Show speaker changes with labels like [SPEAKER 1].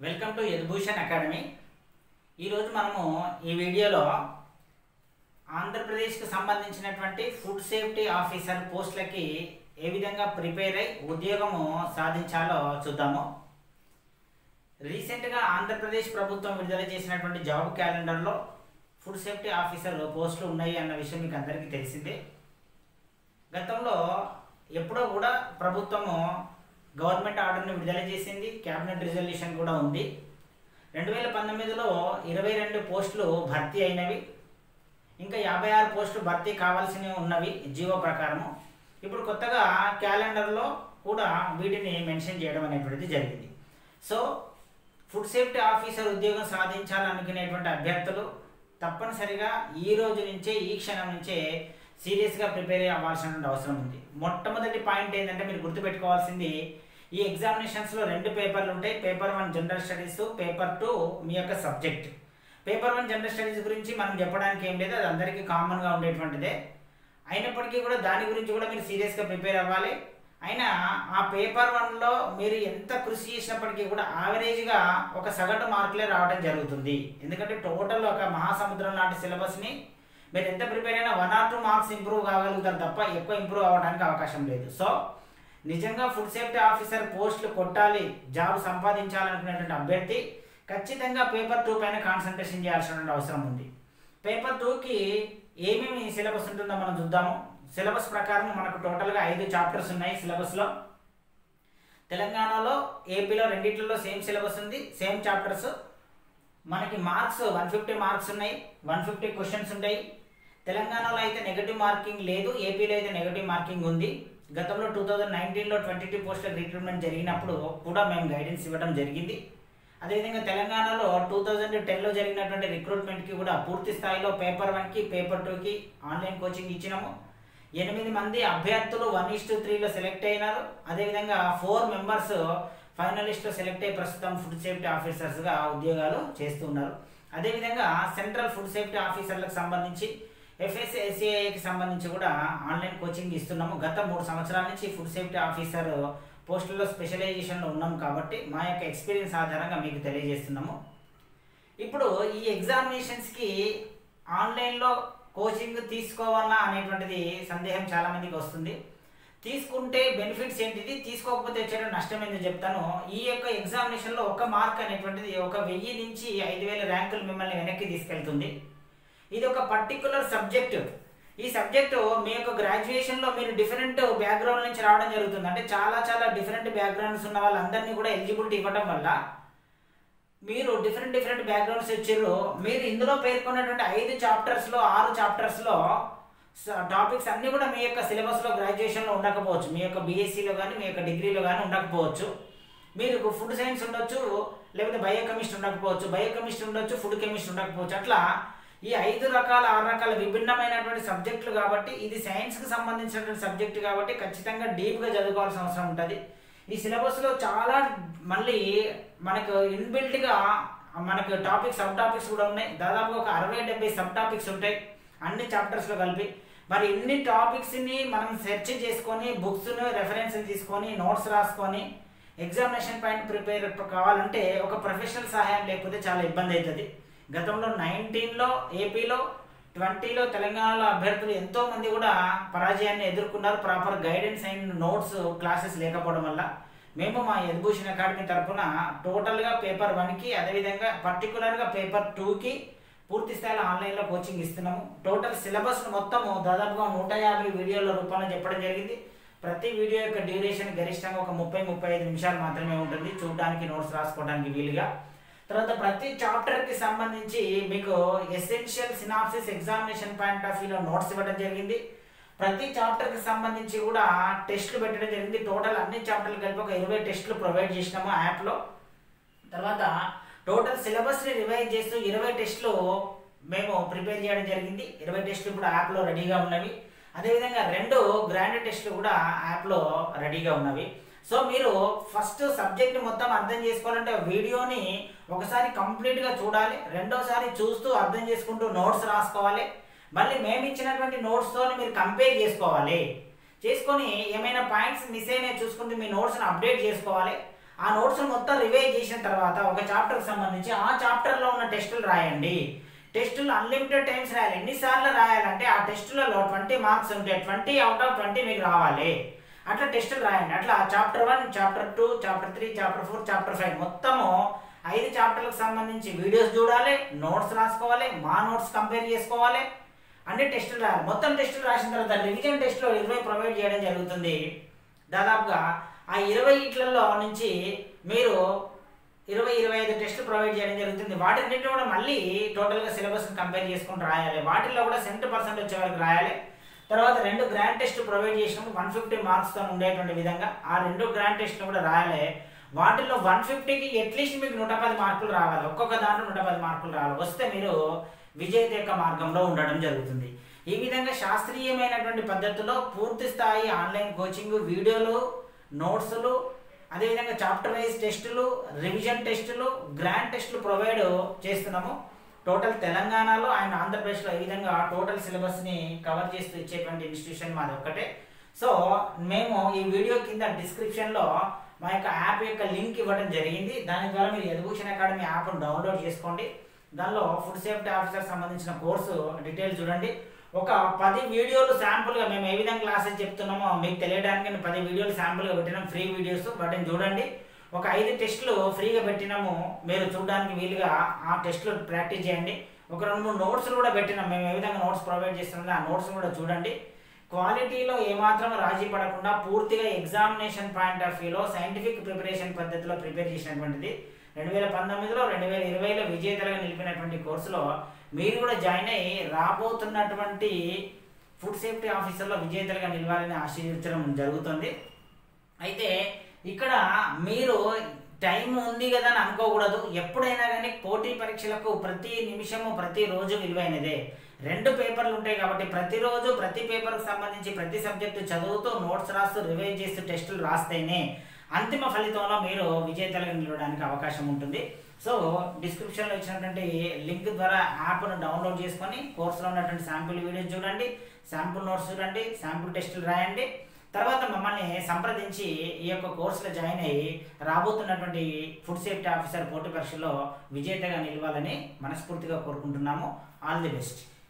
[SPEAKER 1] welcome to యదుభూషణ్ academy ఈరోజు మనము ఈ వీడియోలో ఆంధ్రప్రదేశ్కి సంబంధించినటువంటి ఫుడ్ సేఫ్టీ ఆఫీసర్ పోస్టులకి ఏ విధంగా ప్రిపేర్ అయి ఉద్యోగము సాధించాలో చూద్దాము రీసెంట్గా ఆంధ్రప్రదేశ్ ప్రభుత్వం విడుదల చేసినటువంటి జాబ్ క్యాలెండర్లో ఫుడ్ సేఫ్టీ ఆఫీసర్ పోస్టులు ఉన్నాయి అన్న విషయం మీకు అందరికీ తెలిసిందే గతంలో ఎప్పుడో కూడా ప్రభుత్వము గవర్నమెంట్ ఆర్డర్ని విడుదల చేసింది క్యాబినెట్ రిజల్యూషన్ కూడా ఉంది రెండు వేల పంతొమ్మిదిలో ఇరవై రెండు పోస్టులు భర్తీ అయినవి ఇంకా యాభై ఆరు పోస్టులు భర్తీ కావాల్సినవి ఉన్నవి జీవో ప్రకారము ఇప్పుడు కొత్తగా క్యాలెండర్లో కూడా వీటిని మెన్షన్ చేయడం అనేటువంటిది జరిగింది సో ఫుడ్ సేఫ్టీ ఆఫీసర్ ఉద్యోగం సాధించాలనుకునేటువంటి అభ్యర్థులు తప్పనిసరిగా ఈ రోజు నుంచే ఈ క్షణం నుంచే సీరియస్గా ప్రిపేర్ అవ్వాల్సినటువంటి అవసరం ఉంది మొట్టమొదటి పాయింట్ ఏంటంటే మీరు గుర్తుపెట్టుకోవాల్సింది ఈ ఎగ్జామినేషన్స్లో రెండు పేపర్లు ఉంటాయి paper one general studies paper two మీ యొక్క subject paper one general studies గురించి మనం చెప్పడానికి ఏం లేదు అది అందరికీ కామన్గా ఉండేటువంటిదే అయినప్పటికీ కూడా దాని గురించి కూడా మీరు సీరియస్గా ప్రిపేర్ అవ్వాలి అయినా ఆ పేపర్ వన్లో మీరు ఎంత కృషి చేసినప్పటికీ కూడా యావరేజ్గా ఒక సగటు మార్కులే రావడం జరుగుతుంది ఎందుకంటే టోటల్ ఒక మహాసముద్రం లాంటి సిలబస్ని మీరు ఎంత ప్రిపేర్ అయినా one or two marks improve కాగలుగుతారు తప్ప ఎక్కువ ఇంప్రూవ్ అవ్వడానికి అవకాశం లేదు సో నిజంగా ఫుడ్ సేఫ్టీ ఆఫీసర్ పోస్టులు కొట్టాలి జాబ్ సంపాదించాలనుకునేటువంటి అభ్యర్థి ఖచ్చితంగా పేపర్ టూ పైన కాన్సన్ట్రేషన్ చేయాల్సిన అవసరం ఉంది పేపర్ టూకి ఏమేమి సిలబస్ ఉంటుందో మనం చూద్దాము సిలబస్ ప్రకారం మనకు టోటల్గా ఐదు చాప్టర్స్ ఉన్నాయి సిలబస్లో తెలంగాణలో ఏపీలో రెండిట్లలో సేమ్ సిలబస్ ఉంది సేమ్ చాప్టర్స్ మనకి మార్క్స్ వన్ ఫిఫ్టీ మార్క్స్ ఉన్నాయి వన్ ఫిఫ్టీ క్వశ్చన్స్ ఉంటాయి తెలంగాణలో అయితే నెగటివ్ మార్కింగ్ లేదు ఏపీలో అయితే నెగటివ్ మార్కింగ్ ఉంది గతంలో టూ థౌజండ్ నైన్టీన్లో ట్వంటీ టూ పోస్టుల రిక్రూట్మెంట్ జరిగినప్పుడు కూడా మేము గైడెన్స్ ఇవ్వడం జరిగింది అదేవిధంగా తెలంగాణలో టూ థౌజండ్ టెన్లో జరిగినటువంటి రిక్రూట్మెంట్కి కూడా పూర్తి స్థాయిలో పేపర్ వన్కి పేపర్ టూకి ఆన్లైన్ కోచింగ్ ఇచ్చినాము ఎనిమిది మంది అభ్యర్థులు వన్ ఇస్ టూ త్రీలో సెలెక్ట్ అయినారు అదేవిధంగా ఫోర్ మెంబర్స్ ఫైనలిస్ట్లో సెలెక్ట్ అయ్యి ప్రస్తుతం ఫుడ్ సేఫ్టీ ఆఫీసర్స్గా ఉద్యోగాలు చేస్తున్నారు అదేవిధంగా సెంట్రల్ ఫుడ్ సేఫ్టీ ఆఫీసర్లకు సంబంధించి ఎఫ్ఎస్ఎస్ఏకి సంబంధించి కూడా ఆన్లైన్ కోచింగ్ ఇస్తున్నాము గత మూడు సంవత్సరాల నుంచి ఫుడ్ సేఫ్టీ ఆఫీసర్ పోస్టుల్లో స్పెషలైజేషన్లో ఉన్నాం కాబట్టి మా యొక్క ఎక్స్పీరియన్స్ ఆధారంగా మీకు తెలియజేస్తున్నాము ఇప్పుడు ఈ ఎగ్జామినేషన్స్కి ఆన్లైన్లో కోచింగ్ తీసుకోవాలా అనేటువంటిది సందేహం చాలామందికి వస్తుంది తీసుకుంటే బెనిఫిట్స్ ఏంటిది తీసుకోకపోతే వచ్చే నష్టం ఏంటో చెప్తాను ఈ యొక్క ఎగ్జామినేషన్లో ఒక మార్క్ అనేటువంటిది ఒక వెయ్యి నుంచి ఐదు వేల ర్యాంకులు మిమ్మల్ని వెనక్కి తీసుకెళ్తుంది ఇది ఒక పర్టికులర్ సబ్జెక్ట్ ఈ సబ్జెక్టు మీ యొక్క గ్రాడ్యుయేషన్లో మీరు డిఫరెంట్ బ్యాక్గ్రౌండ్ నుంచి రావడం జరుగుతుంది అంటే చాలా చాలా డిఫరెంట్ బ్యాక్గ్రౌండ్స్ ఉన్న వాళ్ళందరినీ కూడా ఎలిజిబిలిటీ ఇవ్వడం వల్ల మీరు డిఫరెంట్ డిఫరెంట్ బ్యాక్గ్రౌండ్స్ ఇచ్చారు మీరు ఇందులో పేర్కొన్నటువంటి ఐదు చాప్టర్స్లో ఆరు చాప్టర్స్లో టాపిక్స్ అన్నీ కూడా మీ యొక్క సిలబస్లో గ్రాడ్యుయేషన్లో ఉండకపోవచ్చు మీ యొక్క బీఎస్సీలో కానీ మీ యొక్క డిగ్రీలో కానీ ఉండకపోవచ్చు మీరు ఫుడ్ సైన్స్ ఉండొచ్చు లేకపోతే బయోకెమిస్ట్రీ ఉండకపోవచ్చు బయోకెమిస్ట్రీ ఉండొచ్చు ఫుడ్ కెమిస్ట్రీ ఉండకపోవచ్చు అట్లా ఈ ఐదు రకాల ఆరు రకాల విభిన్నమైనటువంటి సబ్జెక్టులు కాబట్టి ఇది సైన్స్కి సంబంధించినటువంటి సబ్జెక్ట్ కాబట్టి ఖచ్చితంగా డీప్గా చదువుకోవాల్సిన అవసరం ఉంటుంది ఈ సిలబస్లో చాలా మళ్ళీ మనకు ఇన్బిల్ట్గా మనకు టాపిక్స్ సబ్ టాపిక్స్ కూడా ఉన్నాయి దాదాపు ఒక అరవై డెబ్బై సబ్ టాపిక్స్ ఉంటాయి అన్ని చాప్టర్స్లో కలిపి మరి ఇన్ని టాపిక్స్ని మనం సెర్చ్ చేసుకొని బుక్స్ను రెఫరెన్స్ తీసుకొని నోట్స్ రాసుకొని ఎగ్జామినేషన్ పైన ప్రిపేర్ కావాలంటే ఒక ప్రొఫెషనల్ సహాయం లేకపోతే చాలా ఇబ్బంది అవుతుంది గతంలో నైన్టీన్లో ఏపీలో ట్వంటీలో తెలంగాణలో అభ్యర్థులు ఎంతో మంది కూడా పరాజయాన్ని ఎదుర్కొన్నారు proper guidance and notes classes లేకపోవడం వల్ల మేము మా యద్భూషణ్ అకాడమీ తరఫున టోటల్గా పేపర్ వన్కి అదేవిధంగా పర్టికులర్గా పేపర్ టూకి పూర్తి స్థాయిలో ఆన్లైన్లో కోచింగ్ ఇస్తున్నాము టోటల్ సిలబస్ మొత్తము దాదాపుగా నూట యాభై వీడియోల రూపంలో చెప్పడం జరిగింది ప్రతి వీడియో యొక్క డ్యూరేషన్ గరిష్టంగా ఒక ముప్పై ముప్పై ఐదు నిమిషాలు మాత్రమే ఉంటుంది చూడడానికి నోట్స్ రాసుకోవడానికి వీలుగా తర్వాత ప్రతి చాప్టర్కి సంబంధించి మీకు essential synopsis examination point of వ్యూలో నోట్స్ ఇవ్వడం జరిగింది ప్రతి చాప్టర్కి సంబంధించి కూడా టెస్టులు పెట్టడం జరిగింది టోటల్ అన్ని చాప్టర్లు కలిపి ఒక ఇరవై టెస్టులు ప్రొవైడ్ చేసినాము యాప్లో తర్వాత టోటల్ సిలబస్ని రివైజ్ చేస్తూ ఇరవై టెస్టులు మేము ప్రిపేర్ చేయడం జరిగింది ఇరవై టెస్టులు కూడా యాప్లో రెడీగా ఉన్నవి అదేవిధంగా రెండు గ్రాండ్ టెస్టులు కూడా యాప్లో రెడీగా ఉన్నవి సో మీరు ఫస్ట్ సబ్జెక్ట్ మొత్తం అర్థం చేసుకోవాలంటే వీడియోని ఒకసారి కంప్లీట్గా చూడాలి రెండోసారి చూస్తూ అర్థం చేసుకుంటూ నోట్స్ రాసుకోవాలి మళ్ళీ మేము ఇచ్చినటువంటి నోట్స్తో మీరు కంపేర్ చేసుకోవాలి చేసుకొని ఏమైనా పాయింట్స్ మిస్ అయినా చూసుకుంటూ మీ నోట్స్ని అప్డేట్ చేసుకోవాలి ఆ నోట్స్ మొత్తం రివైజ్ చేసిన తర్వాత ఒక చాప్టర్కి సంబంధించి ఆ చాప్టర్లో ఉన్న టెస్టులు రాయండి టెస్టులు అన్లిమిటెడ్ టైమ్స్ రాయాలి ఎన్నిసార్లు రాయాలంటే ఆ టెస్టులలో ట్వంటీ మార్క్స్ ఉంటే ట్వంటీ అవుట్ ఆఫ్ ట్వంటీ మీకు రావాలి అట్లా టెస్టులు రాయండి అట్లా chapter one chapter two chapter three chapter four chapter five మొత్తము ఐదు చాప్టర్లకు సంబంధించి వీడియోస్ చూడాలి నోట్స్ రాసుకోవాలి మా నోట్స్ కంపేర్ చేసుకోవాలి అన్ని టెస్టులు రాయాలి మొత్తం టెస్టులు రాసిన తర్వాత రివిజన్ టెస్ట్లో ఇరవై ప్రొవైడ్ చేయడం జరుగుతుంది దాదాపుగా ఆ ఇరవై ఇట్లలో నుంచి మీరు ఇరవై ఇరవై ఐదు టెస్టులు ప్రొవైడ్ చేయడం జరుగుతుంది వాటిన్నింటినీ కూడా మళ్ళీ టోటల్గా సిలబస్ కంపేర్ చేసుకుని రాయాలి వాటిల్లో కూడా సెంట్ పర్సెంట్ వచ్చే వరకు రాయాలి తర్వాత రెండు గ్రాండ్ టెస్ట్ ప్రొవైడ్ చేసినప్పుడు వన్ ఫిఫ్టీ మార్క్స్తో ఉండేటువంటి విధంగా ఆ రెండు గ్రాండ్ టెస్ట్లు కూడా రాయాలి వాటిల్లో వన్ ఫిఫ్టీకి అట్లీస్ట్ మీకు నూట పది మార్కులు రావాలి ఒక్కొక్క దాంట్లో నూట పది మార్కులు రావాలి వస్తే మీరు విజేత యొక్క మార్గంలో ఉండడం జరుగుతుంది ఈ విధంగా శాస్త్రీయమైనటువంటి పద్ధతిలో పూర్తి స్థాయి ఆన్లైన్ కోచింగ్ వీడియోలు నోట్స్లు అదేవిధంగా చాప్టర్ వైజ్ టెస్టులు రివిజన్ టెస్టులు గ్రాండ్ టెస్టులు ప్రొవైడ్ చేస్తున్నాము టోటల్ తెలంగాణలో ఆయన ఆంధ్రప్రదేశ్లో ఈ విధంగా టోటల్ సిలబస్ని కవర్ చేస్తూ ఇచ్చేటువంటి ఇన్స్టిట్యూషన్ మాది ఒక్కటే సో మేము ఈ వీడియో కింద డిస్క్రిప్షన్లో మా యొక్క యాప్ యొక్క లింక్ ఇవ్వడం జరిగింది దాని ద్వారా మీరు ఎదుభూషణ్ అకాడమీ యాప్ను డౌన్లోడ్ చేసుకోండి దానిలో ఫుడ్ సేఫ్టీ ఆఫీసర్ సంబంధించిన కోర్సు డీటెయిల్స్ చూడండి ఒక పది వీడియోలు శాంపుల్గా మేము ఏ విధంగా క్లాసెస్ చెప్తున్నామో మీకు తెలియడానికి నేను పది వీడియోలు శాంపుల్గా పెట్టినాం ఫ్రీ వీడియోస్ వాటిని చూడండి ఒక ఐదు టెస్టులు ఫ్రీగా పెట్టినాము మీరు చూడడానికి వీలుగా ఆ టెస్టులు ప్రాక్టీస్ చేయండి ఒక రెండు మూడు నోట్స్లు కూడా పెట్టినాం మేము ఏ విధంగా నోట్స్ ప్రొవైడ్ చేస్తున్నామో ఆ నోట్స్ కూడా చూడండి క్వాలిటీలో ఏమాత్రం రాజీ పడకుండా పూర్తిగా ఎగ్జామినేషన్ పాయింట్ ఆఫ్ వ్యూలో సైంటిఫిక్ ప్రిపరేషన్ పద్ధతిలో ప్రిపేర్ చేసినటువంటిది రెండు వేల పంతొమ్మిదిలో రెండు వేల ఇరవైలో విజేతలుగా నిలిపినటువంటి కోర్సులో మీరు కూడా జాయిన్ అయ్యి రాబోతున్నటువంటి ఫుడ్ సేఫ్టీ ఆఫీసర్లో విజేతలుగా నిలవాలని ఆశీర్వదించడం జరుగుతుంది అయితే ఇక్కడ మీరు టైం ఉంది కదా అని అనుకోకూడదు ఎప్పుడైనా కానీ పోటీ పరీక్షలకు ప్రతి నిమిషము ప్రతి రోజు విలువైనదే రెండు పేపర్లు ఉంటాయి కాబట్టి ప్రతిరోజు ప్రతి పేపర్కి సంబంధించి ప్రతి సబ్జెక్టు చదువుతూ నోట్స్ రాస్తూ రివైజ్ చేస్తూ టెస్టులు రాస్తేనే అంతిమ ఫలితంలో మీరు విజేతలుగా నిలవడానికి అవకాశం ఉంటుంది సో డిస్క్రిప్షన్లో ఇచ్చినటువంటి లింక్ ద్వారా యాప్ను డౌన్లోడ్ చేసుకొని కోర్సులో ఉన్నటువంటి శాంపుల్ వీడియోస్ చూడండి శాంపుల్ నోట్స్ చూడండి శాంపుల్ టెస్టులు రాయండి తర్వాత మమ్మల్ని సంప్రదించి ఈ యొక్క కోర్సులో జాయిన్ అయ్యి రాబోతున్నటువంటి ఫుడ్ సేఫ్టీ ఆఫీసర్ పోటీ పరీక్షలో విజేతగా నిలవాలని మనస్ఫూర్తిగా కోరుకుంటున్నాము ఆల్ ది బెస్ట్